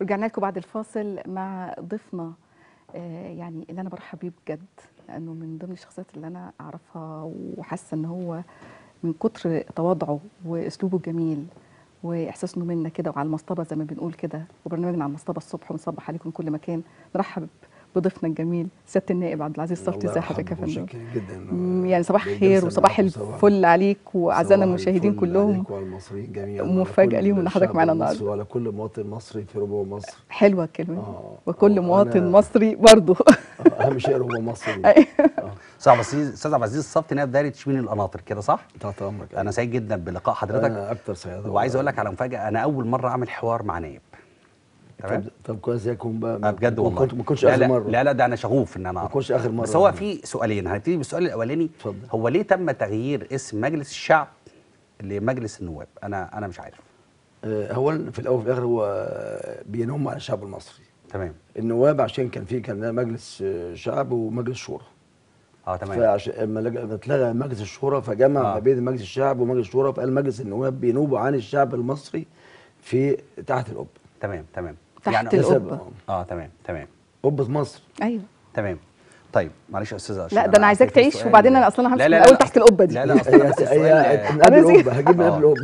رجعنا لكم بعد الفاصل مع ضيفنا آه، يعني اللي انا برحب بيه بجد لانه من ضمن الشخصيات اللي انا اعرفها وحاسه ان هو من كتر تواضعه واسلوبه الجميل واحساس انه منا كده وعلى المصطبه زي ما بنقول كده وبرنامجنا على المصطبه الصبح ونصبح عليكم من كل مكان نرحب بضيفنا الجميل سياده النائب عبد العزيز صفتي ازي حضرتك يا فندم متشكر جدا مم، يعني صباح بجد خير سلام وصباح وصباح- الفل عليك واعزائنا صباح المشاهدين الفل كلهم عليك وعلى المصريين جميعا ومفاجأة وعلى كل ليهم إن حضرتك الشعب معانا المصري النهاردة. وعلى كل مواطن مصري في ربوع مصر حلوه الكلمه دي آه، وكل آه، مواطن أنا- مصري برضه آه، اهم شيء ربوع مصر دي. أيوة. آه، استاذ عبد العزيز استاذ عبد العزيز الصفتي نائب دايره تشمين القناطر كده صح؟ تحت امرك انا سعيد جدا بلقاء حضرتك انا اكتر سعاده وعايز اقول لك على مفاجاه انا اول مره اعمل حوار مع نائب تمام؟ طب, طب كويس يكون بقى آه، بجد ما والله كنت ما كنتش لا اخر لا مره لا لا ده انا شغوف ان انا ما أعرف. كنتش اخر مره بس هو في سؤالين هنبتدي بالسؤال الاولاني اتفضل. هو ليه تم تغيير اسم مجلس الشعب لمجلس النواب انا انا مش عارف آه، اولا في الاول وفي الاخر هو بينم على الشعب المصري تمام النواب عشان كان في كان مجلس آه، شعب ومجلس شورى اه تمام فعشان اما لج- لما اتلغى مجلس الشورى فجمع آه. ما بين مجلس الشعب ومجلس الشورى فقال مجلس النواب بينوب عن الشعب المصري في تحت القبه تمام تمام تحت يعني القبة. اه تمام تمام قبه مصر ايوه تمام طيب معلش يا استاذه لا ده انا عايزاك تعيش وبعدين انا اصلا همسك لا من لا الاول لا تحت القبه دي لا لا أصل هي بس هي السؤال- من قبل أنا القبه هجيب من قبل آه. القبه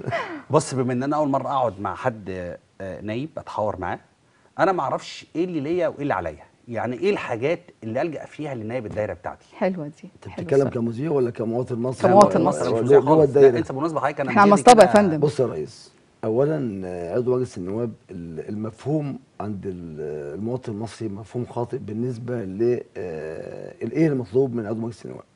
بص بما ان انا اول مره اقعد مع حد آه، نايب اتحاور معاه انا ما اعرفش ايه اللي ليا وايه اللي عليا يعني ايه الحاجات اللي الجا فيها للنائب الدايره بتاعتي حلوه دي انت حلوة بتتكلم الصراحة. كمذيع ولا كمواطن مصري؟ كمواطن ولا- مصري. انا مش ولا مذيع جوه خالص لا الدايره انسى بالمناسبه حضرتك انا احنا على مديري المصطبة يا كده- فندم. بص يا ريس اولا آه، عضو مجلس النواب ال- المفهوم عند ال- المواطن المصري مفهوم خاطئ بالنسبه ل آه، الايه المطلوب من عضو مجلس النواب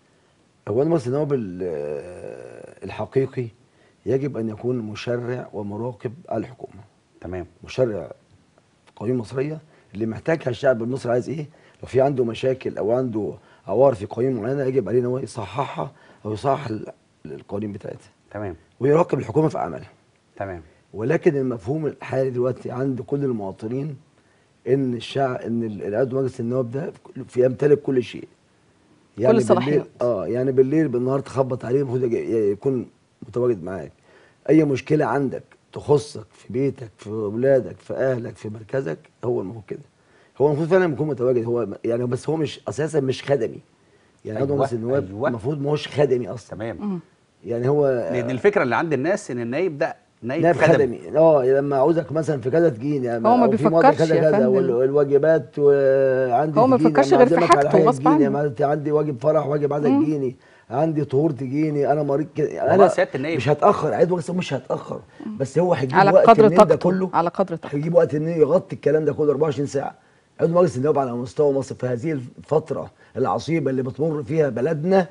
اولا مجلس النواب ال- آه، الحقيقي يجب ان يكون مشرع ومراقب على الحكومه تمام مشرع في القوانين المصريه اللي محتاجها الشعب المصري عايز ايه لو في عنده مشاكل او عنده عوار في قوانين معينه يجب عليه ان هو يصححها او يصحح ال- القوانين بتاعتها تمام ويراقب الحكومه في اعمالها تمام ولكن المفهوم الحالي دلوقتي عند كل المواطنين ان الشعب ان ال- العضو مجلس النواب ده في يمتلك كل شيء بالليل الصلاحيات. اه يعني بالليل بالنهار تخبط عليه المفروض يجي- يكون متواجد معاك اي مشكله عندك تخصك في بيتك في اولادك في اهلك في مركزك هو المفروض كده هو المفروض فعلا يكون متواجد هو يعني بس هو مش اساسا مش خدمي يعني عضو أيوة، مجلس النواب أيوة. المفروض ما هوش خدمي اصلا تمام يعني هو لان الفكره اللي عند الناس ان النايب ده نايب, نائب خدمي, خدمي اه لما عاوزك مثلا في كذا تجيني يعني هو ما أو في موضع بيفكرش كذا يا كذا فندم. وال- والواجبات وعندي هو ما تجيني، بيفكرش أما غير في أعزمك على حاجته حاجة غصب تجيني، عنه. عملت- عندي واجب فرح واجب عايزك تجيني عندي طهور تجيني انا مريض كده والله انا سيادة النائب. مش هتاخر عيد بس مش هتاخر بس هو هيجيب على وقت قدر منين ده طاقته كله على قدر طاقته هيجيب وقت انه يغطي الكلام ده كله 24 ساعه عضو مجلس النواب على مستوى مصر في هذه الفتره العصيبه اللي بتمر فيها بلدنا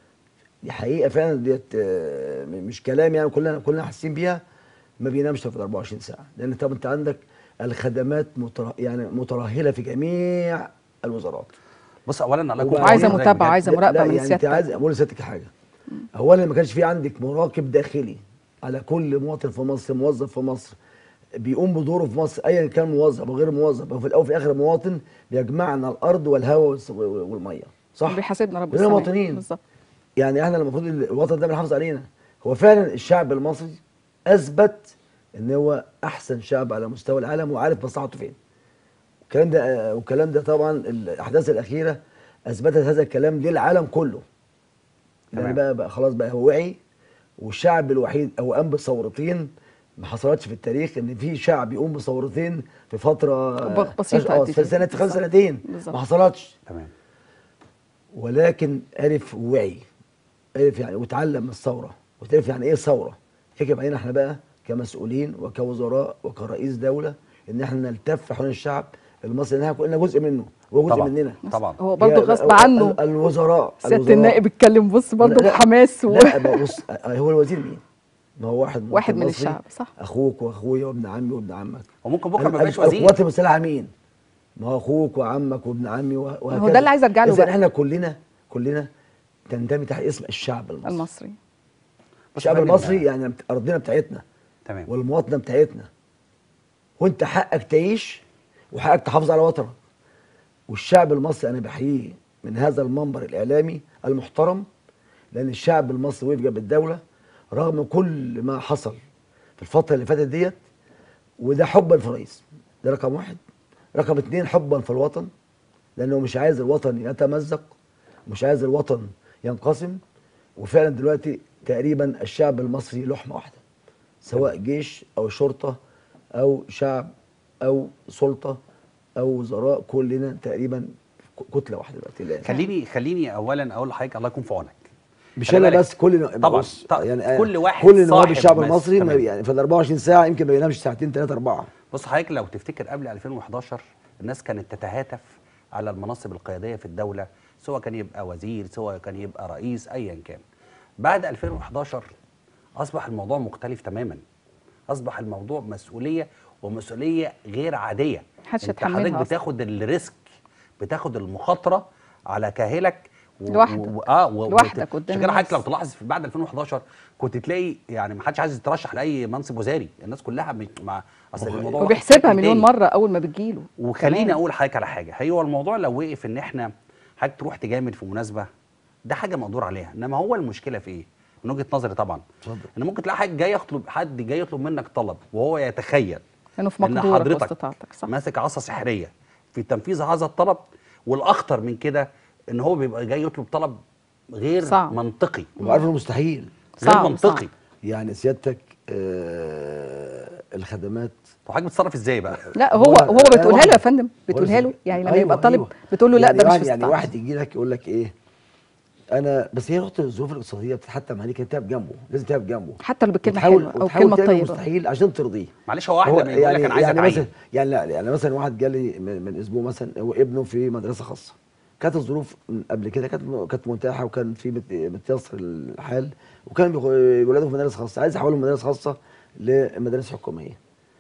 دي حقيقه فعلا ديت آه، مش كلام يعني كلنا كلنا حاسين بيها ما بينامش في 24 ساعه لان طب انت عندك الخدمات متر... يعني مترهله في جميع الوزارات بص اولا الله يكون في وعايزة عونك متابعة، بجد. عايزة لا- مراقبة لا من يعني انت سيادتك. عايز اقول لسيادتك حاجه اولا ما كانش في عندك مراقب داخلي على كل مواطن في مصر موظف في مصر بيقوم بدوره في مصر ايا كان موظف او غير موظف وفي الاول وفي الاخر مواطن بيجمعنا الارض والهواء والس- والميه صح بيحاسبنا رب كلنا السماء. مواطنين بالظبط يعني احنا المفروض الوطن ده بنحافظ علينا هو فعلا الشعب المصري اثبت ان هو احسن شعب على مستوى العالم وعارف مصلحته فين والكلام ده والكلام ده طبعا الاحداث الاخيره اثبتت هذا الكلام للعالم كله يعني تمام. بقى, بقى خلاص بقى هو وعي والشعب الوحيد او قام بثورتين ما حصلتش في التاريخ ان في شعب يقوم بثورتين في فتره ب- بسيطة اه قد في كده. سنه في خلال بالظبط. سنتين بالظبط. ما حصلتش تمام ولكن عرف وعي عرف يعني وتعلم من الثوره وتعرف يعني ايه ثوره يجب علينا احنا بقى كمسؤولين وكوزراء وكرئيس دوله ان احنا نلتف حول الشعب المصري ان احنا كلنا جزء منه هو جزء طبعا مننا طبعا هو برضه يا- غصب ال- عنه ال- الوزراء سياده الوزراء. النائب اتكلم بص برضه لا- لا- بحماس و... لا ما بص هو الوزير مين؟ ما هو واحد مواطن واحد من مصري، الشعب، صح. اخوك واخويا وابن عمي وابن عمك وممكن بكره ما ال- يبقاش ال- وزير القوات المسلحه مين؟ ما هو اخوك وعمك وابن عمي وه- وهكذا ده اللي عايز أرجع له إذن بقى. احنا كلنا كلنا تندمج تحت اسم الشعب المصري المصري الشعب فندم، المصري يعني ارضنا بتاعتنا تمام والمواطنه بتاعتنا وانت حقك تعيش وحقك تحافظ على وطنك والشعب المصري انا بحييه من هذا المنبر الاعلامي المحترم لان الشعب المصري وقف جنب الدوله رغم كل ما حصل في الفتره اللي فاتت ديت وده حبا في الرئيس ده رقم واحد رقم اتنين حبا في الوطن لانه مش عايز الوطن يتمزق مش عايز الوطن ينقسم وفعلا دلوقتي تقريبا الشعب المصري لحمه واحده سواء جيش او شرطه او شعب او سلطه او وزراء كلنا تقريبا ك- كتله واحده دلوقتي الان خليني خليني اولا اقول لحضرتك الله يكون في عونك مش خلي انا بالك. بس كل طبعا بص، طبعا. يعني كل واحد كل نواب صاحب الشعب مس- المصري ما تمام. يعني في ال 24 ساعه يمكن ما بينامش ساعتين ثلاثه اربعه بص حضرتك لو تفتكر قبل 2011 الناس كانت تتهاتف على المناصب القياديه في الدوله سواء كان يبقى وزير سواء كان يبقى رئيس ايا كان بعد 2011 اصبح الموضوع مختلف تماما اصبح الموضوع مسؤوليه ومسؤوليه غير عاديه محدش انت يتحملها حضرتك أصلاً. بتاخد الريسك بتاخد المخاطره على كاهلك و- لوحدك. و... اه و... لوحدك وت- قدام عشان كده حضرتك لو الناس. تلاحظ في بعد 2011 كنت تلاقي يعني ما حدش عايز يترشح لاي منصب وزاري الناس كلها مش- مع اصل الموضوع واخد وبيحسبها شكل مليون تاني. مره اول ما بتجيله وخليني كمان. اقول حضرتك على حاجه هو الموضوع لو وقف ان احنا حضرتك تروح تجامل في مناسبه ده حاجه مقدور عليها انما هو المشكله في ايه من وجهه نظري طبعا اتفضل. ان ممكن تلاقي حد جاي يطلب حد جاي يطلب منك طلب وهو يتخيل انه في ان مقدورك حضرتك واستطاعتك صح ماسك عصا سحريه في تنفيذ هذا الطلب والاخطر من كده ان هو بيبقى جاي يطلب طلب غير صعب. منطقي وعارف انه مستحيل غير صعب، منطقي صعب. يعني سيادتك آه الخدمات طب حضرتك بتتصرف ازاي بقى لا هو هو- هو بتقولها له يا واحد- فندم بتقولها له واحد- يعني لما أيوة، يبقى طالب أيوة. بتقول له لا يعني ده مش واحد في يعني استطاعتي. واحد يجي لك يقول لك ايه انا بس هي نقطه الظروف الاقتصاديه بتتحتم عليك انت تقف جنبه لازم تقف جنبه حتى لو بكلمه وتحاول- حلوه او وتحاول كلمه تعمل طيبه مستحيل عشان ترضيه معلش هو واحده من يقول لك انا عايز يعني اتعين مثلا يعني لا يعني مثلا واحد جالي من, من اسبوع مثلا هو ابنه في مدرسه خاصه كانت الظروف من قبل كده كانت كانت متاحه وكان في مت- متيسر الحال وكان بيخ- ولاده في مدارس خاصه عايز يحولهم من مدارس خاصه لمدارس حكوميه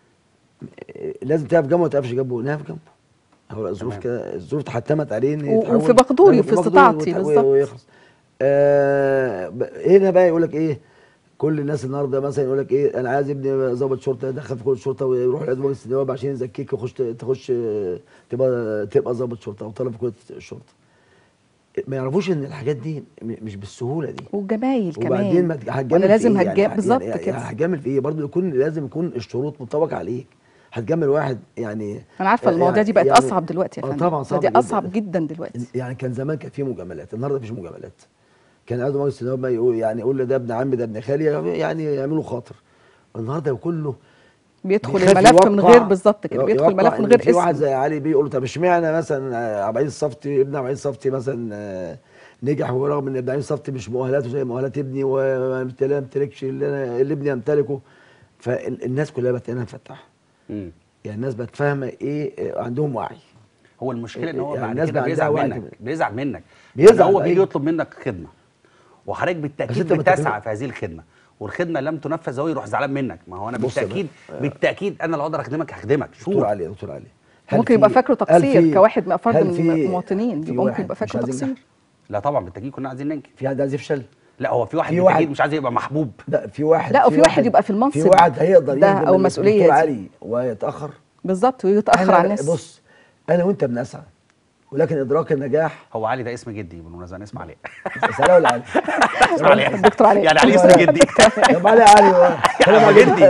لازم تقف جنبه ما تقفش جنبه نقف جنبه هو الظروف تمام. كده الظروف تحتمت عليه ان و- يتحول- وفي مقدوري في وفي مقدوري استطاعتي ويتح- بالظبط. ويخلص آه ب- هنا بقى يقول لك ايه كل الناس النهارده مثلا يقول لك ايه انا عايز ابني ضابط شرطه يدخل في كل الشرطه ويروح لعيد مجلس النواب عشان يزكيك ويخش تخش آه، تبقى تبقى ضابط شرطه او طالب في كليه الشرطه ما يعرفوش ان الحاجات دي م- مش بالسهوله دي وجمايل كمان وبعدين ما ت- هتجامل وانا في لازم إيه؟ هتجا يعني بالظبط يعني كده هتجامل في ايه برضه يكون لازم يكون الشروط منطبقه عليك هتجامل واحد يعني انا عارفه المواضيع دي بقت يعني- اصعب دلوقتي يا آه فندم طبعا صعب دي جداً. اصعب جدا دلوقتي يعني كان زمان كان في مجاملات النهارده مفيش مجاملات كان عضو مجلس النواب ما يقول يعني يقول له ده ابن عمي ده ابن خالي يعني يعملوا خاطر النهارده كله بيدخل بيخاف الملف من يوقع- غير بالظبط كده بيدخل يوقع الملف من إن غير في واحد اسم زي علي بيقول له طب اشمعنى مثلا آه، عبد العزيز الصفتي ابن عبد العزيز الصفتي مثلا آه، نجح ورغم ان ابن عبد العزيز الصفتي مش مؤهلاته زي مؤهلات ابني وما يمتلكش اللي انا اللي ابني يمتلكه فالناس كلها بقت عينها مفتحه مم. يعني الناس بقت فاهمه ايه آه، عندهم وعي هو المشكله ان هو يعني بعد الناس كده بقى بيزعل عندها وعي منك كمان. بيزعل منك بيزعل، يعني هو بيجي أيوة. يطلب منك خدمه وحضرتك بس بالتاكيد أنت ما بتسعى تكلم- في هذه الخدمه والخدمه لم تنفذ هو يروح زعلان منك ما هو انا بص يا بالتاكيد باشا، بالتاكيد انا لو اقدر اخدمك هخدمك دكتور شو علي دكتور علي هل ممكن يبقى في- فاكره هل تقصير في- كواحد من فرد هل من في- المواطنين في يبقى ممكن واحد يبقى مش فاكره عايز تقصير ينجح؟ لا طبعا بالتاكيد كنا عايزين ننجح في حد عايز يفشل لا هو في واحد في بالتاكيد واحد- مش عايز يبقى محبوب لا في واحد لا، وفي واحد يبقى في في المنصب واحد هيقدر ده يخدم أو المسؤولية الدكتور دي. علي ويتاخر بالظبط ويتاخر أنا- على الناس بص انا وانت بنسعى ولكن ادراك النجاح هو علي ده اسم جدي بالمناسبه انا اسم علي سلام ولا علي اسم علي الدكتور علي. يعني علي اسم جدي طب علي علي يعني هو جدي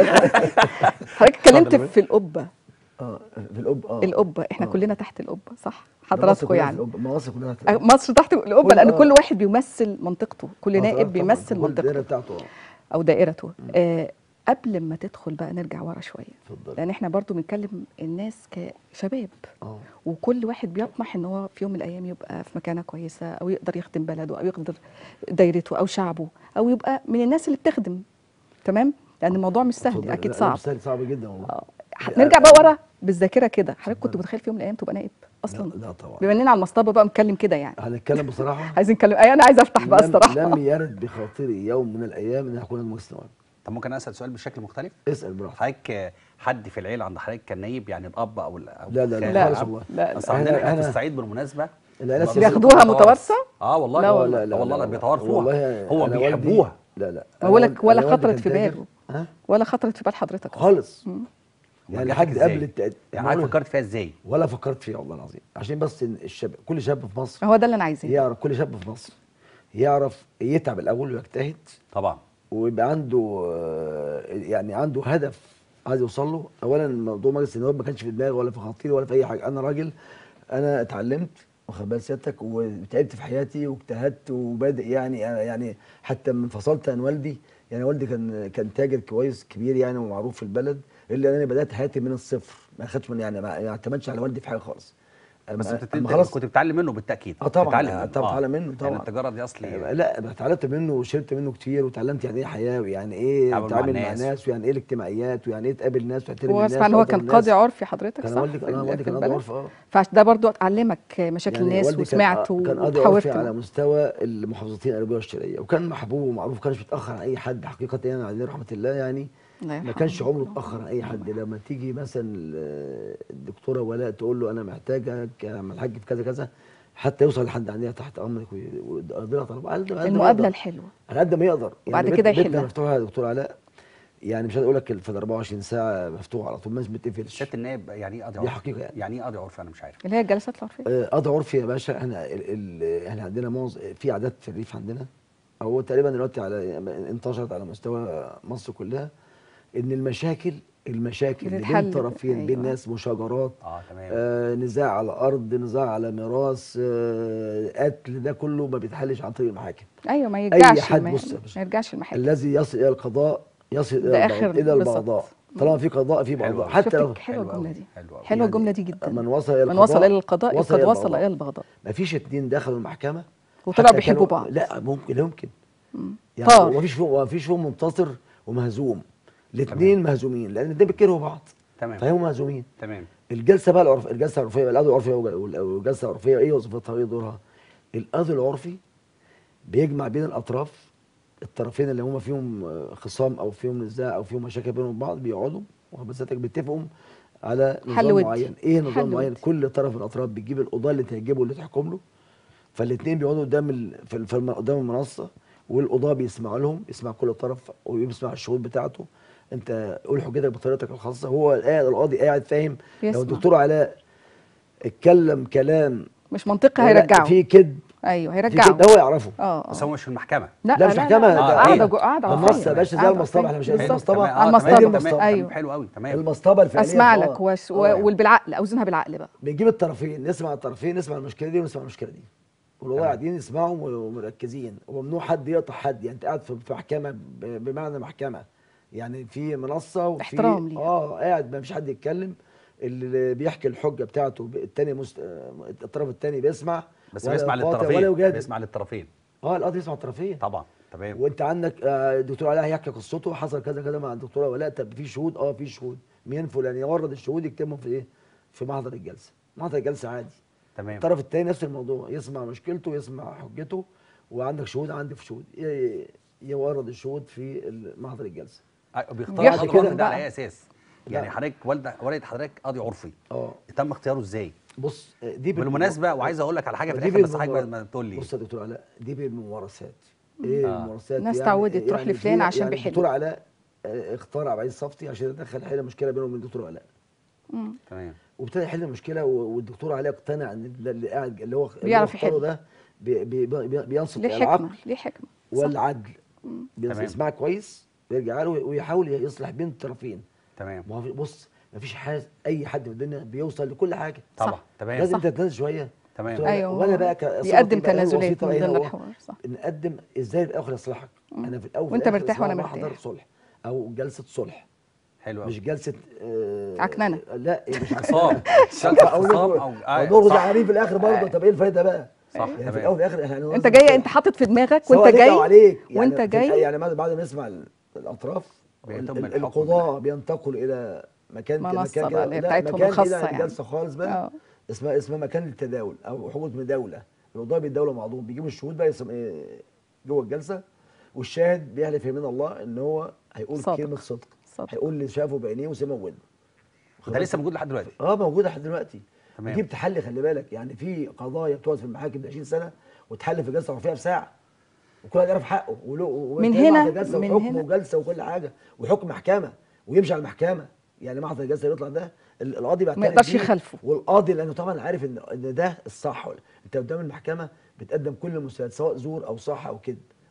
حضرتك اتكلمت اتفضل. في القبه اه في القبه اه القبه احنا آه. كلنا تحت القبه صح مصر حضراتكم كلها يعني في القبة. مصر كلها في القبة. مصر تحت القبه كل- لان آه. كل واحد بيمثل منطقته كل آه، نائب طبعاً، بيمثل كل منطقته الدايره بتاعته آه. او دائرته آه قبل ما تدخل بقى نرجع ورا شويه اتفضل. لان احنا برضو بنتكلم الناس كشباب اه وكل واحد بيطمح ان هو في يوم من الايام يبقى في مكانه كويسه او يقدر يخدم بلده او يقدر دايرته او شعبه او يبقى من الناس اللي بتخدم تمام لان الموضوع مش سهل اتفضل. اكيد لا، لا، صعب مش سهل صعب جدا والله آه. هنرجع بقى ورا بالذاكره كده حضرتك كنت متخيل في يوم من الايام تبقى نائب اصلا لا, لا طبعا بما اننا على المصطبه بقى نتكلم كده يعني هنتكلم بصراحه عايزين نتكلم اي انا عايزه افتح بقى لم, الصراحه لم يرد بخاطري يوم من الايام ان اكون مجلس نواب طب ممكن اسال سؤال بشكل مختلف اسال براحتك حضرتك آه، حد في العيله عند حضرتك كان نايب يعني الاب او ال- أو لا، لا، لا، الخال لا، أو خالص الأب؟ والله. لا، لا. اصل عندنا إحنا- احنا في إحنا- الصعيد بالمناسبه العيله والله السياسية بياخدوها بيتوارث. متوارثة؟ اه والله لا لا والله. والله والله لا بيتوارثوها والله هو أنا والدي- بيحبوها لا لا ما بقولك أنا ولا والدي خطرت كان في تاجر. باله. ها ولا خطرت في بال حضرتك أصلاً. خالص أمال يعني جاتلك لحد إزاي؟ قبل التق... يعني حضرتك فكرت فيها ازاي ولا فكرت فيها والله العظيم عشان بس إن الشاب كل شاب في مصر هو ده اللي انا عايزاه يعرف كل شاب في مصر يعرف يتعب الاول ويجتهد طبعا ويبقى عنده آه، يعني عنده هدف عايز يوصل له اولا موضوع مجلس النواب ما كانش في دماغي ولا في خطيري ولا في اي حاجه انا راجل انا اتعلمت واخد بال سيادتك وتعبت في حياتي واجتهدت وبادئ يعني يعني حتى من فصلت عن والدي يعني والدي كان كان تاجر كويس كبير يعني ومعروف في البلد الا انا بدات حياتي من الصفر ما خدتش من يعني ما ما اعتمدش على والدي في حاجه خالص بس أما- بتت- أما خلاص كنت بتتعلم منه بالتاكيد اه طبعا بتتعلم آه، منه. طبعا اتعلم منه طبعا يعني التجاره دي اصلي آه، لا اتعلمت منه وشربت منه كتير وتعلمت يعني ايه حياه ويعني ايه تعامل مع تتعامل مع الناس. ناس ويعني ايه الاجتماعيات ويعني ايه تقابل ناس وتحترم هو الناس اسمع ان هو وتقدر كان الناس. قاضي عرفي حضرتك كان صح والدي في انا ال- والدي في كان قاضي البلد عرف اه فده برضو علمك مشاكل يعني الناس والدي وسمعت كان, كان قاضي وحاولت عرفي على مستوى المحافظتين القلبيه والشرقيه وكان محبوب ومعروف كانش بيتاخر عن اي حد حقيقه يعني عليه رحمه الله يعني الله ما يرحمه. كانش عمره اتاخر عن اي حد لما تيجي مثلا ال- الدكتوره ولاء تقول له انا محتاجك يا عم الحاج في كذا كذا حتى يوصل لحد عندها تحت امرك وي- ويقضي لها طلب على قد على قد ما المقابله يقدر. الحلوه على قد ما يقدر وبعد بيت- كده بيتنا يحلها. مفتوح يا دكتور علاء يعني مش هقول لك في ال 24 ساعه مفتوح على طول ما بتقفلش سياده النائب يعني ايه قاضي دي عرفي؟ حقيقة يعني. يعني ايه قاضي عرفي انا مش عارف اللي هي الجلسات العرفيه آه، قضاء عرفي يا باشا احنا ال ال احنا عندنا معظم في عادات في الريف عندنا او تقريبا دلوقتي على انتشرت على مستوى مصر كلها ان المشاكل المشاكل اللي بتتحل بين ب- طرفين بين أيوة. ناس مشاجرات اه تمام آه نزاع على ارض نزاع على ميراث آه قتل ده كله ما بيتحلش عن طريق المحاكم ايوه ما يرجعش حد ما, بص يا باشا. ما يرجعش المحاكم الذي يصل الى القضاء يصل ده الى آخر البغضاء الى بالظبط. البغضاء طالما في قضاء في حلو بغضاء أوي. حتى لو شفت حلوه حلو أوي، الجمله دي حلو أوي. حلوه يعني الجمله دي جدا من وصل الى من القضاء وصل الى القضاء وصل قد إلى وصل البغضاء. الى البغضاء ما فيش اتنين دخلوا المحكمه وطلعوا حتى بيحبوا كانوا- بعض. لا ممكن لا يمكن يعني طار. ما فيش فيهم ما فيش فيهم منتصر ومهزوم الاثنين مهزومين لان الاثنين بيكرهوا بعض تمام فهم مهزومين تمام الجلسه بقى العرف الجلسه العرفيه بقى القاضي العرفي وال- والجلسه العرفيه ايه وظيفتها وايه دورها؟ القاضي العرفي بيجمع بين الاطراف الطرفين اللي هم فيهم آه، خصام او فيهم نزاع او فيهم مشاكل بينهم بعض بيقعدوا وحضرتك بيتفقوا على حل نظام ودي. معين ايه حل نظام معين ودي. كل طرف من الاطراف بيجيب القضاه اللي تعجبه اللي تحكم له فالاثنين بيقعدوا قدام ال... في ال- في الم... قدام المنصه والقضاه بيسمعوا لهم يسمع كل طرف ويسمع الشهود بتاعته انت قول حجتك بطريقتك الخاصه هو قاعد القاضي قاعد فاهم لو يسمع. الدكتور علاء اتكلم كلام مش منطقي ولا هيرجعه فيه كذب ايوه فيه هيرجعه كذب هو يعرفه اه بس اه هو مش في المحكمه لا لا مش محكمة، لا ده قاعده إيه؟ جو- قاعده ده عرفية. النص يا باشا زي قاعدة المصطبة، عرفية. إحنا مش عايزين بالظبط. مصطبة. تمام. على آه، المصطبة. تمام، المصطبة. تمام. أيوه. حلو قوي تمام المصطبه الفعليه اسمع آه. لك وش... آه و... يعني. والبالعقل اوزنها بالعقل بقى بنجيب الطرفين نسمع الطرفين نسمع المشكله دي ونسمع المشكله دي والله تمام. قاعدين يسمعوا ومركزين وممنوع حد يقطع حد يعني انت قاعد في في محكمه ب- بمعنى محكمه يعني في منصه وفي احترام ليها. اه قاعد ما فيش حد يتكلم اللي بيحكي الحجه بتاعته ب- التاني مست... آه، الطرف التاني بيسمع بس ولا بيسمع يقاطع ولا للطرفين يجادل بيسمع للطرفين اه القاضي يسمع الطرفين طبعا تمام وانت عندك آه، الدكتور علاء هيحكي قصته حصل كذا كذا مع الدكتوره ولاء طب في شهود اه في شهود مين فلان يورد الشهود يكتبهم في ايه في محضر الجلسه محضر الجلسه عادي تمام الطرف الثاني نفس الموضوع يسمع مشكلته يسمع حجته وعندك شهود عندي في شهود ي- يورد الشهود في محضر الجلسه آه، بيختار بعد قاضي كده العرفي ده على بقى. اي اساس لا. يعني حضرتك والده والد حضرتك قاضي عرفي اه تم اختياره ازاي بص آه، دي بال- بالمناسبه وعايز اقول لك على حاجه في دي الاخر بس بالممار- حضرتك ما تقول لي بص يا دكتور علاء دي بالممارسات ايه آه. الممارسات الناس اتعودت تروح في- لفلان عشان يعني بيحل. الدكتور علاء آه، اختار عبد العزيز صفتي عشان يدخل حل مشكله بينه وبين الدكتور علاء مم. تمام وابتدى يحل المشكله و- والدكتور علاء اقتنع ان ده اللي قاعد اللي هو اللي هو بيعرف اختاره يحل. ده بي بي بي بينصت ليه العقل حكمه ليه حكمه صح. والعدل تمام. بيسمع كويس ويرجع له ويحاول يصلح بين الطرفين تمام ما هو في- بص ما فيش حاجه اي حد في الدنيا بيوصل لكل حاجه طبعا صح. تمام لازم صح. انت تتنازل شويه تمام. قلت له ايوه وانا هو بقى كصفتي بيقدم بقى أنا تنازلات وسيط من رأيي ضمن هو الحوار صح نقدم ازاي في الاخر يصلحك انا في الاول وأنت في الآخر مرتاح وأنا اسمها مرتاح. محضر صلح او جلسه صلح حلو قوي مش جلسه آه عكننة. لا مش خصام عكننه او او او آه، نرجع صح. عليه في الاخر برضه آه. طب ايه الفايده بقى؟ صح، يعني تمام. في الاول وفي الاخر احنا انت هنوظف جاي كده. انت حاطط في دماغك سواء وانت ليك جاي أو عليك يعني وانت في- جاي يعني بعد بعد ما نسمع ال- الاطراف بيتم ال- الحكم القضاء بينتقل الى مكان منصة مكان بقى كده اللي لا بتاعتهم مكان الخاصة كده يعني. جلسه خالص بقى اه اسمها اسمها مكان التداول او حكم دوله القضاء بيتداولوا مع بعضهم بيجيبوا الشهود بقى يسم... إيه جوه الجلسه والشاهد بيحلف يمين الله ان هو هيقول صادق. كلمه صدق صدق. هيقول اللي شافه بعينيه وسمعه بودنه ده لسه موجود لحد دلوقتي اه موجوده لحد دلوقتي تمام. دي بتحل خلي بالك يعني في قضايا بتقعد في المحاكم 20 سنه وتحل في جلسه رفيعه في ساعه وكل واحد يعرف حقه وله من وكان هنا- محضر جلسه من وحكم هنا. وجلسه وكل حاجه وحكم محكمه ويمشي على المحكمه يعني محضر الجلسه اللي يطلع ده ال- القاضي بيعترف يقدرش بيه، يخالفه. والقاضي لانه طبعا عارف ان ان ده الصح ولا انت قدام المحكمه بتقدم كل المستندات سواء زور او صح او كذب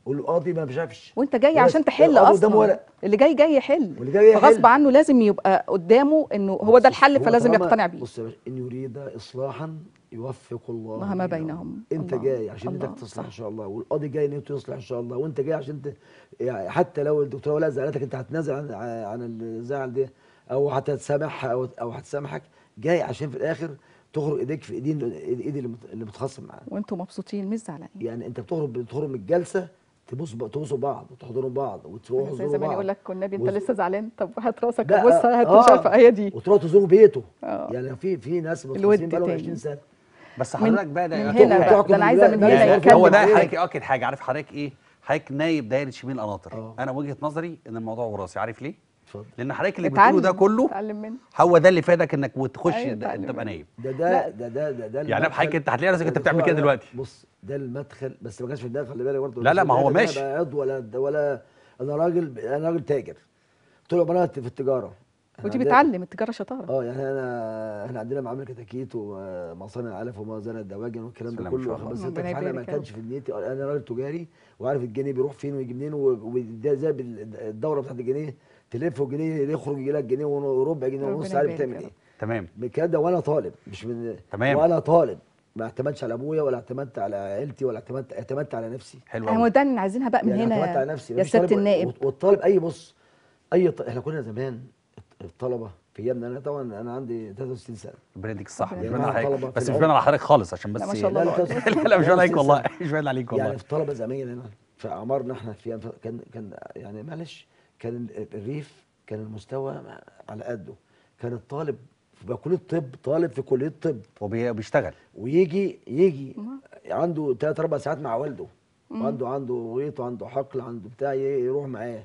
والقاضي ما شافش وانت جاي ولا- عشان تحل القاضي قدامه اصلا ورق. اللي جاي جاي يحل واللي جاي يحل. فغصب عنه لازم يبقى قدامه انه هو ده الحل هو فلازم طالما- يقتنع بيه بص يا باشا ان يريد اصلاحا يوفق الله ما بينهم. انت الله. جاي عشان الله. انك تصلح صح. ان شاء الله والقاضي جاي ان انت تصلح ان شاء الله وانت جاي عشان ت... يعني حتى لو الدكتوره ولا زعلتك انت هتنازل عن عن الزعل ده او هتتسامحها او او هتسامحك جاي عشان في الاخر تخرج ايديك في ايدين ايد اللي مت- اللي متخاصم معاه وانتوا مبسوطين مش زعلانين يعني انت بتخرج بتخرج من الجلسه تبص تبصوا بعض وتحضنوا بعض وتروحوا زي تزوروا زمان بعض يقول لك والنبي انت وز- لسه زعلان طب هات راسك لا، بص هات آه. مش عارفه هي دي وتروحوا تزوروا بيته آه. يعني في في ناس الود متخاصمين بقالهم تاني. 20 سنه بس من- حضرتك بقى ده من يعتبر- هنا بقى بتحكم ده انا عايزه من بالله. هنا يعني يعني يتكلم هو ده عليك. حضرتك ياكد حاجه عارف حضرتك ايه حضرتك نايب دايره شمال قناطر آه. انا وجهه نظري ان الموضوع وراثي عارف ليه اتفضل لان حضرتك اللي بتقوله ده كله اتعلم منه هو ده اللي فادك انك وتخش أيوة، ده- اتعلم تبقى منه. نايب ده لا. ده ده ده ده يعني المدخل. بحضرتك انت هتلاقي نفسك انت يا بتعمل دكتور كده علاء، دلوقتي بص ده المدخل بس ما كانش في دماغي خلي بالك برضه لا، لا، ما هو مش في دماغي ماشي. إن أنا أبقى عضو ولا ولا انا راجل انا راجل تاجر طول عمري في التجاره إحنا ودي عندنا- بتعلم التجاره شطاره اه يعني انا احنا عندنا معامل كتاكيت ومصانع علف ومصانع الدواجن والكلام بسم ده الله ما كله شاء الله. بس انت ربنا في حاجه ما يبارك يا كانش في نيتي انا راجل تجاري وعارف الجنيه بيروح فين ويجي منين و- وده زي بال- الدوره بتاعت الجنيه تلف والجنيه يخرج يجي لك جنيه وربع جنيه ربنا ونص عارف يبارك بتعمل يا ايه رب. تمام الكلام ده وانا طالب مش من تمام. وانا طالب ما اعتمدتش على ابويا ولا اعتمدت على عيلتي ولا اعتمدت اعتمدت على نفسي حلو هو قوي ده اللي عايزينها بقى من يعني هنا اعتمدت على نفسي يا مفيش سياده طالب- النائب والط- والطالب اي بص اي ط... احنا كنا زمان الطلبه في ايامنا انا طبعا انا عندي 63 سنه ربنا يديك الصحه ربنا مش باين على يبارك. حضرتك طلبة بس في مش باين على حضرتك خالص عشان بس لا، ما شاء الله. لا، لا، لا لا مش باين عليك 63 والله سنة. مش باين عليك والله يعني في طلبه زمايلنا في اعمارنا احنا في كان كان يعني معلش كان الريف كان المستوى على قده كان الطالب في كليه الطب طالب في كليه الطب وبيشتغل ويجي يجي عنده ثلاث اربع ساعات مع والده وعنده عنده غيط وعنده حقل عنده بتاع ي- يروح معاه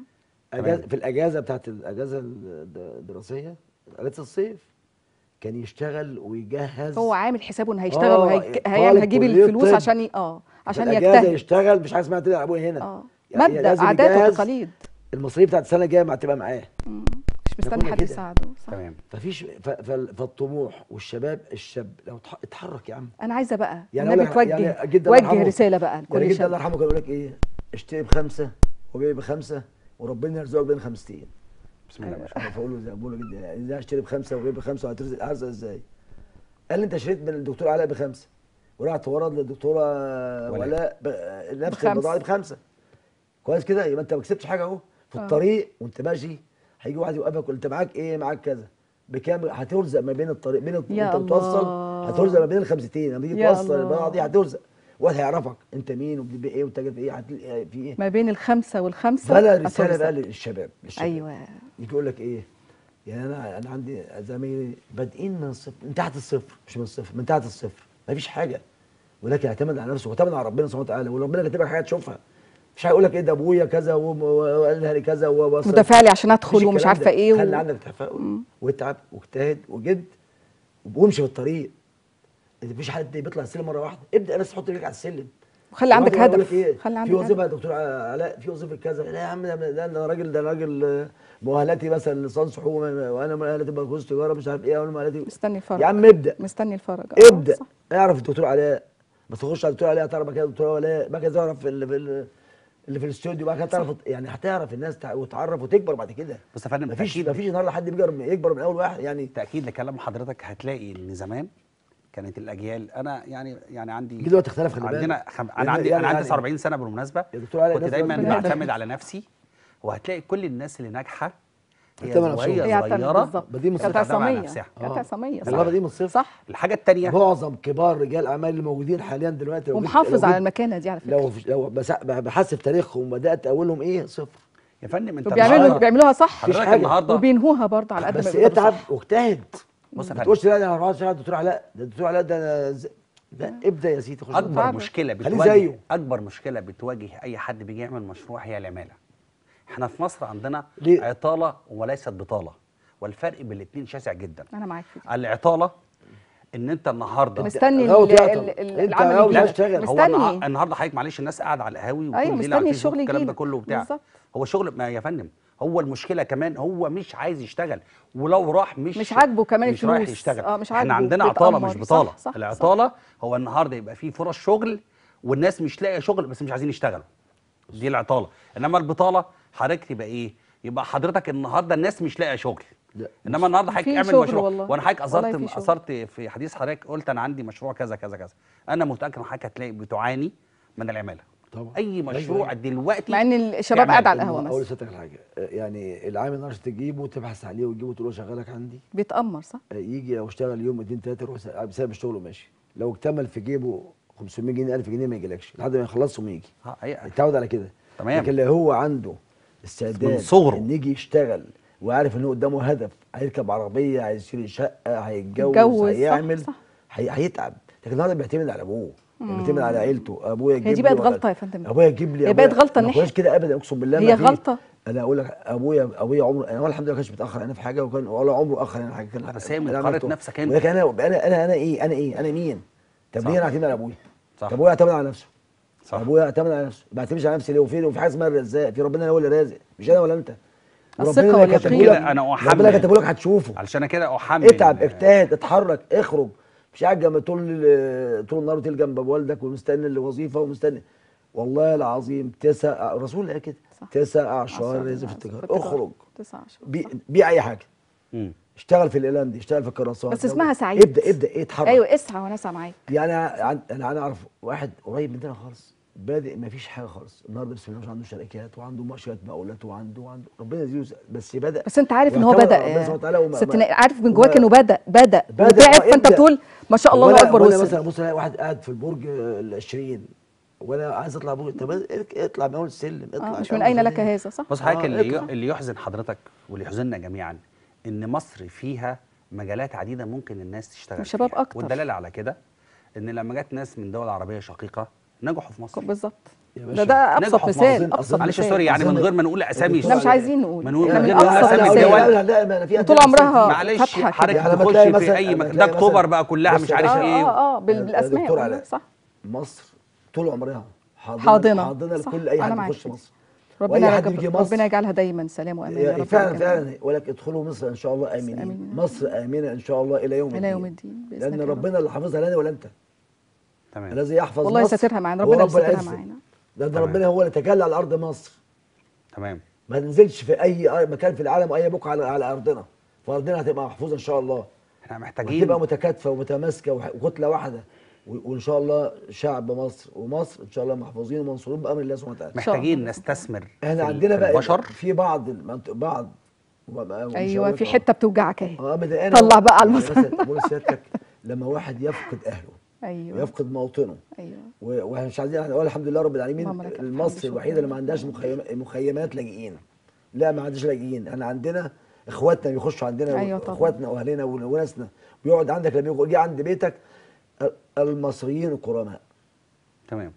أجاز تمام. في الاجازه بتاعت الاجازه الد- الدراسيه اجازه الصيف كان يشتغل ويجهز هو عامل حسابه انه هيشتغل آه، وهيك- طالب هيعمل هيجيب كلية الفلوس طب. عشان ي... اه عشان في الاجازه يجتهد يشتغل مش حاجه اسمها تلعب ابويا هنا اه يعني مبدا لازم عادات يجهز وتقاليد المصاريف بتاعت السنه الجايه ما هتبقى معاه مش مستني كنا حد كده. يساعده صح تمام ففيش ف- ف- فالطموح والشباب الشاب لو اتح- اتحرك يا عم انا عايزه بقى يعني النبي أقول لك- توجه يعني جدا الله وجه يرحمه. رساله بقى يعني لكل جدا الله شاب يرحمه كان يقول لك ايه اشتري بخمسه وبيع بخمسه وربنا يرزقك بين خمستين بسم الله ما شاء انا بقول له زي بقول له جدا يعني ازاي اشتري بخمسه وبيع بخمسه وهترزق هرزق ازاي؟ قال لي انت شريت من الدكتور علاء بخمسه ورحت ورد للدكتوره ولاء ب- نفس بخمسة. البضاعه دي بخمسه كويس كده يبقى انت ما كسبتش حاجه اهو في آه. الطريق وانت ماشي هيجي واحد يوقفك انت معاك ايه معاك كذا بكام هترزق ما بين الطريق بين يا وانت بتوصل الله. هترزق ما بين الخمستين لما تيجي يا توصل الله. البضاعه دي هترزق واحد هيعرفك انت مين وبتبيع ايه وتاجر في ايه هتلاقي في ايه ما بين الخمسه والخمسه فلا رساله هترزق. بقى للشباب للشباب ايوه يجي يقول لك ايه يعني انا انا عندي زمايلي بادئين من الصفر من تحت الصفر مش من الصفر من تحت الصفر مفيش حاجه ولكن اعتمد على نفسه واعتمد على ربنا سبحانه وتعالى وربنا كاتب لك حاجه تشوفها مش هيقول لك ايه ده ابويا كذا وم- وقالها لي كذا ووصل مدافع لي عشان مفيش ادخل ومش الكلام عارفه ده. ايه خلي و... عندك تفاؤل واتعب واجتهد وجد وامشي في الطريق مفيش حد بيطلع السلم مره واحده ابدا بس حط رجلك على السلم وخلي عندك وبعدين يقول هدف لك إيه؟ خلي في عندك وظيفه يا هدف دكتور علاء في وظيفه كذا لا يا عم ده ده انا راجل ده أنا راجل آه، مؤهلاتي مثلا لسان حقوق وانا مؤهلاتي بكالوريوس تجاره مش عارف ايه وانا مؤهلاتي مستني الفرج يا عم ابدا مستني الفرج آه، ابدا صح. اعرف الدكتور علاء ما تخش على الدكتور علاء تعرف بعد كده الدكتور علاء بعد كده تعرف اللي في ال- اللي في الاستوديو بعد كده تعرف يعني هتعرف الناس تع- وتعرف وتكبر بعد كده بص يا فندم مفيش تأكيد- مفيش النهارده حد بيكبر يكبر من اول واحد يعني تاكيد لكلام حضرتك هتلاقي ان زمان كانت الاجيال انا يعني يعني عندي جه دلوقتي اختلف خلي بالك عندنا خم... يعني- انا عندي يعني- انا عندي يعني- 49 سنه بالمناسبه يا دكتور علي كنت الناس دايما دلوقتي- بعتمد على نفسي وهتلاقي كل الناس اللي ناجحه هي بتعتمد على نفسهم. وهي هي اعتمد صغيره بالظبط بدي من كانت الصفر. بتعتمد على عصاميه نفسها. كانت آه. عصاميه والله دي من الصفر صح الحاجه الثانيه معظم كبار رجال الاعمال اللي موجودين حاليا دلوقتي لو جيت- ومحافظ لو على جيت- المكانه دي على فكره لو لو بس- بحسب تاريخهم وبدات اولهم ايه صفر يا فندم انت وبيعملوا النهاردة- بيعملوها صح حضرتك حاجة. النهارده وبينهوها برضه على قد ما بس بيقدروا اتعب صح. واجتهد بص يا ما فندم تقولش لا انا هروح اشتغل الدكتور علاء ده الدكتور علاء ده أنا ز- لا ابدا يا سيدي خش اكبر فعلا. مشكله خليه بتواجه زيه. اكبر مشكله بتواجه اي حد بيجي يعمل مشروع هي العماله احنا في مصر عندنا ليه؟ عطاله وليست بطاله والفرق بين الاثنين شاسع جدا انا معاك في دي العطاله ان انت النهارده مستني غاوي ال- تعطل. ال- ال- أنت العمل غاوي يجيلك. تشتغل. هو النها- مستني النهارده حضرتك معلش الناس قاعده على القهاوي وكل أيوة، الليل مستني على الفيسبوك الشغل والكلام ده يجيلك. كله وبتاع بالظبط. هو شغل ما يا فندم هو المشكله كمان هو مش عايز يشتغل ولو راح مش مش عاجبه كمان مش رايح الفلوس. يشتغل آه، مش احنا عاجبه، عندنا عطاله بيتأمر. مش صح، بطاله صح، صح. العطاله هو النهارده يبقى فيه فرص شغل والناس مش لاقيه شغل بس مش عايزين يشتغلوا دي العطاله انما البطاله حضرتك تبقى ايه يبقى حضرتك النهارده الناس مش لاقيه شغل لا انما النهارده حضرتك في اعمل شغل مشروع والله. وانا حضرتك والله اثرت في شغل. اثرت في حديث حضرتك قلت انا عندي مشروع كذا كذا كذا انا متاكد ان حضرتك هتلاقي بتعاني من العماله طبعا اي مشروع أيوة. دلوقتي مع ان الشباب تعمل. قاعد على أقول القهوه اقول مثلا لسيادتك الحاجه يعني العامل النهارده تجيبه تبحث عليه وتجيبه تقول له شغالك عندي بيتامر صح يجي لو اشتغل يوم اتنين تلاته يروح بسبب الشغل وماشي لو اكتمل في جيبه 500 جنيه 1000 جنيه ما يجيلكش لحد ما يخلصهم يجي اه هي اتعود على كده تمام. لكن لو هو عنده استعداد من صغره. ان يجي يشتغل وعارف ان هو قدامه هدف هيركب عربيه هيشتري شقه هيتجوز يتجوز، صح، هيعمل صح. هي... هيتعب لكن النهارده بيعتمد على ابوه بيعتمد على عيلته ابويا يجيب هي لي دي بقت ولا- غلطة يا فندم. ابويا يجيب لي هي أبويا- بقت غلطة ما إن كناش إحنا- كده ابدا اقسم بالله ما هي فيش. غلطة. انا اقول لك ابويا ابويا عمره انا الحمد لله ما كانش بيتاخر انا في حاجه وكان ولا عمره اخر انا حاجه كان بس هي من أنا قارة عملته. نفسك أنت. ولكن انا انا انا انا ايه انا ايه انا مين طب صح. ليه انا اعتمد على ابويا صح. طب ابويا اعتمد على نفسه صح. ابويا اعتمد على نفسه ما بعتمدش على نفسي ليه وفين وفي حاجه اسمها الرزاق في ربنا هو اللي رازق مش انا ولا انت الثقة وربنا اللي كاتبه واليقين. لك- كده أنا ربنا أحمل. كاتبه لك هتشوفه علشان كده احمل اتعب اجتهد اتحرك اخرج مش قاعد جنب طول ال- طول النهار تيجي جنب والدك ومستني الوظيفه ومستني والله العظيم تسع الرسول قال كده صح. تسع اعشار عشرة لازم في في التجاره التجارة. اخرج تسعة عشر بي- صح. بيع اي حاجه مم. اشتغل في الاعلام دي اشتغل في الكراسات بس اسمها سعيد. ابدا ابدا ايه اتحرك ايوه اسعى وانا اسعى معاك يعني عن- انا انا اعرف واحد قريب مننا خالص بادئ ما فيش حاجه خالص النهارده بسم الله ما شاء الله عنده شركات وعنده مؤشرات مقاولات وعنده وعنده ربنا يزيده بس بدا بس انت عارف ان هو واعتمد بدا على ربنا سبحانه وتعالى وما- ست ما- عارف من وما- جواك انه بدا بدا بدأ، وتعب آه، فانت ابدأ. بتقول ما شاء الله الله وأنا- اكبر وأنا وصل مثلا بص الاقي واحد قاعد في البرج ال 20 وانا عايز اطلع برج طب اطلع من اول السلم اطلع آه مش اطلع من اين لك السلم. هذا صح بص حضرتك آه، اللي اطلع. اللي يحزن حضرتك واللي يحزننا جميعا ان مصر فيها مجالات عديده ممكن الناس تشتغل والشباب فيها. أكتر. والدلاله على كده ان لما جت ناس من دول عربيه شقيقه نجحوا في مصر بالظبط يا ده باشا، ده ابسط نجحوا في مثال مصر. ابسط معلش مثال. سوري يعني من أظن- غير ما نقول اسامي احنا مش عايزين نقول. من إحنا غير من ما نقول أبسط اسامي مثال. الدول لا لا ما فيها طول تنافس عمرها كتير. معلش فاتحة كده. حضرتك يعني لما تخش تلاقي في مثلا- اي لما مكان تلاقي ده اكتوبر مثلا- بقى كلها بص مش يا عارف اه باشا، ايه اه اه بال- يا بالاسماء دكتور والله، علاء. صح مصر طول عمرها حاضنه حاضنة. حاضنه صح، لكل اي أنا حد معاك يخش كده. مصر ربنا وأي حد يجب- بيجي مصر ربنا يجعلها دايما سلام وامان يا رب فعلا العالمين. فعلا ولك ادخلوا مصر ان شاء الله امنين آمين. مصر امنه ان شاء الله الى يوم الى الدين يوم الدين بإذنك لان يا رب. ربنا اللي حافظها لنا ولا انت تمام الذي يحفظ والله مصر يسترها معانا، هو ربنا رب يسترها العزة. معانا. لان تمام. ربنا هو اللي تجلى على ارض مصر تمام ما تنزلش في اي مكان في العالم واي بقعه على, على ارضنا فارضنا هتبقى محفوظه ان شاء الله احنا محتاجين وتبقى متكاتفه ومتماسكه وح- وكتله واحده و- وان شاء الله شعب مصر ومصر ان شاء الله محفوظين ومنصورين بامر الله سبحانه وتعالى شاء محتاجين الله. نستثمر في احنا ال- عندنا في بقى البشر في بعض المنط- بعض ومش ايوه هقول في لك آه. حته بتوجعك اهي اه بدأ طلع بقى على يعني المسرح. مثلا بقول لسيادتك لما واحد يفقد اهله ايوه ويفقد موطنه ايوه و- واحنا مش عايزين نقول الحمد لله رب العالمين اللهم لك الحمد، مصر شكراً. الوحيده اللي ما عندهاش مخيم- مخيمات لاجئين لا ما عندهاش لاجئين احنا عندنا اخواتنا بيخشوا عندنا أيوة طبعاً. اخواتنا واهلنا ون- وناسنا بيقعد عندك لما يجي عند بيتك ال- المصريين الكرماء تمام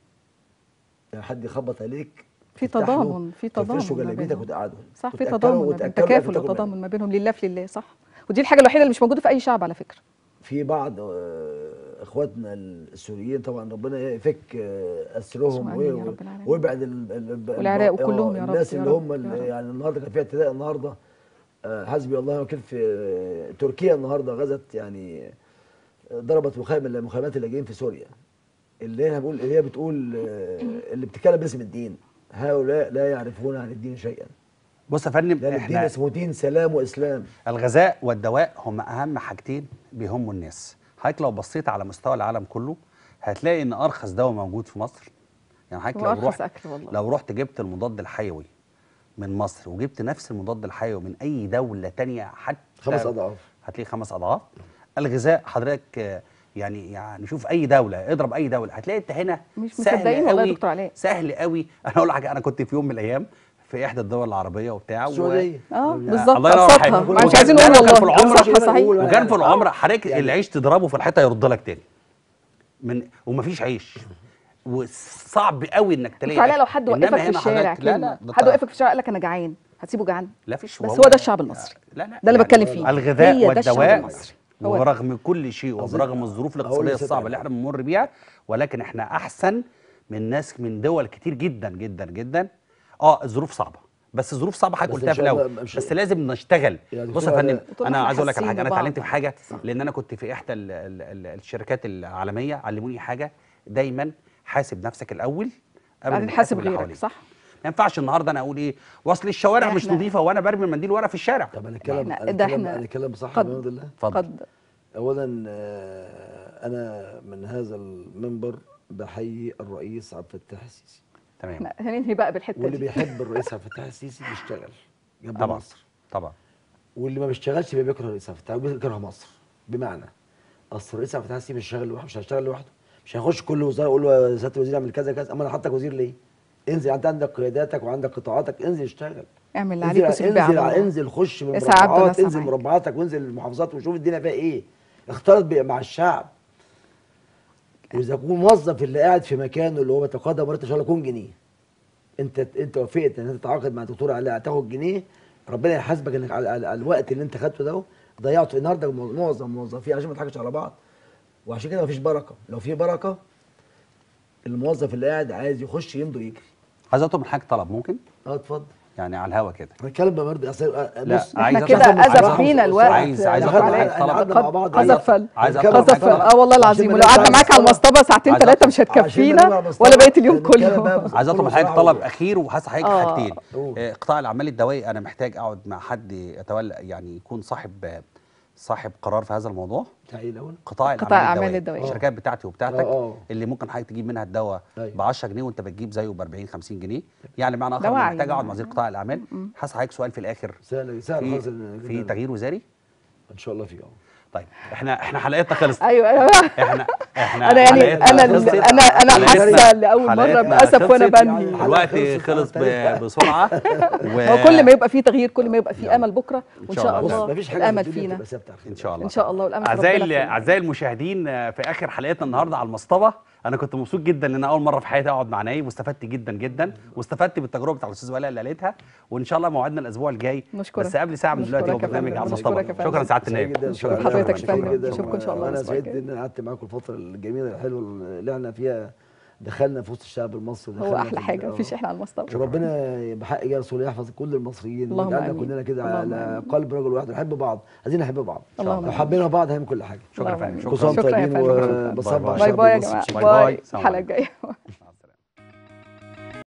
يعني حد يخبط عليك في تفتح له، تضامن في تضامن تفرشوا ما جلابيتك بينهم. وتقعدهم صح في وتأكلوا تضامن وتأكلوا تكافل وتاكلوا وتضامن معاهم. ما بينهم لله في لله صح ودي الحاجه الوحيده اللي مش موجوده في اي شعب على فكره في بعض آه، اخواتنا السوريين طبعا ربنا يفك آه، اسرهم آمين يا و- رب العالمين. ويبعد ال- ال- ال- والعراق آه، وكلهم يا رب، الناس يا اللي رب، هم يا اللي رب. يعني النهارده كان في اعتداء النهارده آه، حسبي الله وكيل في آه، تركيا النهارده غزت يعني آه، ضربت مخيم من المخيمات اللي جايين في سوريا اللي هي بقول اللي هي بتقول آه، اللي بتتكلم باسم الدين هؤلاء لا يعرفون عن الدين شيئا بص يا فندم لان الدين احنا اسمه دين سلام واسلام الغذاء والدواء هم اهم حاجتين بيهموا الناس حضرتك لو بصيت على مستوى العالم كله هتلاقي ان ارخص دواء موجود في مصر يعني حضرتك لو وأرخص رحت أكل والله. لو رحت جبت المضاد الحيوي من مصر وجبت نفس المضاد الحيوي من اي دوله تانية حتى خمس أضعاف. هتلاقي خمس اضعاف الغذاء حضرتك آه، يعني يعني شوف اي دوله اضرب اي دوله هتلاقي انت هنا مش سهل مصدقين والله يا قوي- دكتور علاء. سهل قوي انا اقول لك حاجه انا كنت في يوم من الايام في احدى الدول العربيه وبتاع و- السعوديه اه الله بالظبط ينور ابسطها عليك. ما مش وكان- عايزين لا، نقول لا، كان في والله العمرة صح صحيح ولا- وكان في العمره حضرتك يعني- العيش تضربه في الحيطه يرد لك تاني من ومفيش عيش وصعب قوي انك تلاقي علاء أكل. لو حد إنما وقفك في هنا الشارع حضرتك- لا لا كلمه ده حد طبعا. وقفك في الشارع قال لك انا جعان هتسيبه جعان لا فيش بس والله. هو ده الشعب المصري لا لا ده اللي يعني بتكلم فيه الغذاء هي ده الشعب والدواء المصري هو ده. ورغم كل شيء وبرغم الظروف هقول الاقتصاديه لسيادتك الصعبه اللي حاجة. احنا بنمر بيها ولكن احنا احسن من ناس من دول كتير جدا جدا جدا اه الظروف صعبه بس الظروف صعبه حضرتك بس قلتها إن في شاء الله الاول مش- بس لازم نشتغل يعني بص يا دكتور فندم طول ما انا إحنا عايز اقول لك على حاسين حاجه انا ببعض. اتعلمت في حاجه لان انا كنت في احدى ال ال ال الشركات العالميه علموني حاجه دايما حاسب نفسك الاول قبل بعدين ما حاسب تحاسب اللي غيرك حواليك. صح ينفعش النهارده انا اقول ايه واصل الشوارع مش إحنا- نظيفه وانا برمي المنديل ورا في الشارع طب انا اتكلم إحنا- انا ده اتكلم إحنا انا اتكلم بصح قد- بحمد الله اتفضل قد اولا آه، انا من هذا المنبر بحيي الرئيس عبد الفتاح السيسي تمام احنا هننهي بقى بالحته واللي دي بيحب الرئيس عبد الفتاح السيسي بيشتغل جنب طبعا مصر طبعا واللي ما بيشتغلش يبقى بيكره الرئيس عبد الفتاح بيكره مصر بمعنى اصل الرئيس عبد الفتاح السيسي مش هيشتغل لوحده مش هيشتغل لوحده مش هيخش كل وزاره يقول له يا سياده الوزير اعمل كذا كذا اما انا حاطك وزير ليه؟ انزل انت عندك قياداتك وعندك قطاعاتك انزل اشتغل اعمل اللي انزل عليك وسيب الباقي انزل, على الله. انزل خش من اسعى عبد مربعات الناس انزل معاك. مربعاتك وانزل المحافظات وشوف الدنيا فيها ايه اختلط بقى مع الشعب واذا يكون موظف اللي قاعد في مكانه اللي هو بيتقاضى مرتب شهر يكون جنيه انت انت وافقت ان انت تتعاقد مع دكتور علاء هتاخد جنيه ربنا يحاسبك انك على, على, على الوقت اللي انت خدته ده ضيعته النهارده معظم موظفين عشان ما نضحكش على بعض وعشان كده مفيش بركه لو في بركه الموظف اللي قاعد عايز يخش يمضي يجري عايز اطلب من حضرتك طلب ممكن اه اتفضل يعني على الهوا كده هنتكلم بقى برضه اصل لا، بص عايز احنا أطلب كده من أزف حضرتك. فينا الوقت عايز عايز يا اطلب دكتور من علاء. حضرتك طلب قعدنا مع بعض عايز قذف أطلب- عايز اطلب قذف من حضرتك طلب اه والله العظيم ولو قعدنا معاك على المصطبه ساعتين عايز ثلاثه أطلب. مش هتكفينا عشان نبقى ولا بقيه اليوم نتكلم كله بقى بس- عايز اطلب من بصراحة حضرتك طلب هو- اخير وحاسس حضرتك آه. حاجتين قول. آه، قطاع الاعمال الدوائي انا محتاج اقعد مع حد يتولى يعني يكون صاحب صاحب قرار في هذا الموضوع بتاع ايه الاول؟ قطاع قطاع الاعمال الأعمال الدوائيه الدوائية. الشركات بتاعتي وبتاعتك آه، آه. اللي ممكن حضرتك تجيب منها الدواء أيوة. ب 10 جنيه وانت بتجيب زيه ب 40 50 جنيه يعني معنى اخر ده أنا وعي. محتاج اقعد مع وزير قطاع الاعمال حاسس حضرتك سؤال في الاخر سهل سهل في, خالص إن- في تغيير وزاري ان شاء الله في اه طيب احنا احنا حلقتنا خلصت ايوه ايوه احنا احنا انا يعني حلقتنا انا خلصت. انا انا حلقتنا- حاسه لاول مره حلقتنا باسف وانا خلصت. بنهي الوقت خلصت خلص ب- على التاريخ. بسرعه و... هو كل ما يبقى فيه تغيير كل ما يبقى فيه امل بكره وان شاء شاء الله. بص الله مفيش حاجه الامل في الدنيا فينا بتبقى ثابته على خير. ان شاء الله ان شاء الله والامل في اعزائي ربنا ال- فينا. اعزائي المشاهدين آه، في اخر حلقتنا النهارده على المصطبه انا كنت مبسوط جدا ان انا اول مره في حياتي اقعد مع نايب واستفدت جدا جدا واستفدت بالتجربه بتاع الاستاذ ولاء اللي قالتها وان شاء الله موعدنا الاسبوع الجاي نشكرك. بس قبل ساعه من دلوقتي هو نشكرك يا برنامج فندم. على نشكرك المصطبه يا فندم. شكرا سعاده سعيد النائب جدا شكرا شكرا حضرتك شكرا فندم. جدا نشوفكم إن شاء الله وانا الأسبوع سعيد الجاي. ان انا قعدت معاكم الفتره الجميله الحلوه اللي احنا فيها دخلنا في وسط الشعب المصري هو دخلنا احلى في- حاجه آه. مفيش احنا على المصطبه وربنا بحق يا رسول الله يحفظ كل المصريين اللهم ويجعلنا آمين. كلنا كده اللهم على آمين. قلب رجل واحد نحب بعض عايزين نحب بعض اللهم لو آمين. حبينا بعض هنعمل كل حاجه شكرا اللهم فندم آمين. كل سنه وانتم شكرا يا طيبين فندم. وبصبح باي باي باي يا الشعب جماعه المصري. باي باي. باي سلام الحلقه عليكم. الجايه